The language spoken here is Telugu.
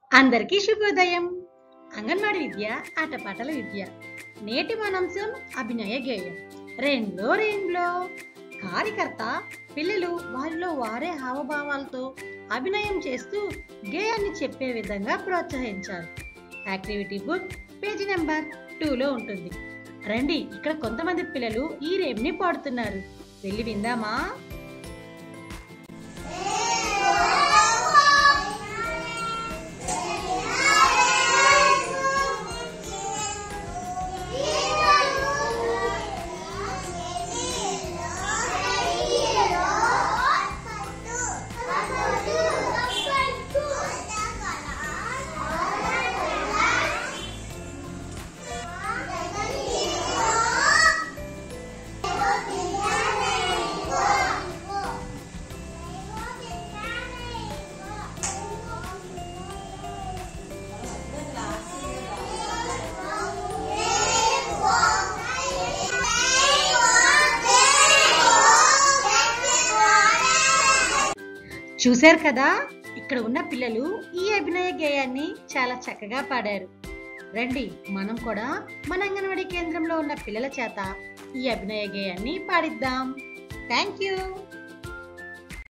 అందరికీ శుభోదయం అంగన్వాడీ విద్య ఆటపాటల విద్య నేటి మనంశం అభినయ గేయం రెయిన్లో రెయిన్లో కార్యకర్త పిల్లలు వారిలో వారే హావభావాలతో అభినయం చేస్తూ గేయాన్ని చెప్పే విధంగా ప్రోత్సహించారు యాక్టివిటీ బుక్ పేజీ నెంబర్ టూలో ఉంటుంది రండి ఇక్కడ కొంతమంది పిల్లలు ఈ రేమ్ని పాడుతున్నారు వెళ్ళి విందామా చూశారు కదా ఇక్కడ ఉన్న పిల్లలు ఈ అభినయ గేయాన్ని చాలా చక్కగా పాడారు రండి మనం కూడా మన అంగన్వాడీ కేంద్రంలో ఉన్న పిల్లల చేత ఈ అభినయ గేయాన్ని పాడిద్దాం థ్యాంక్ యూ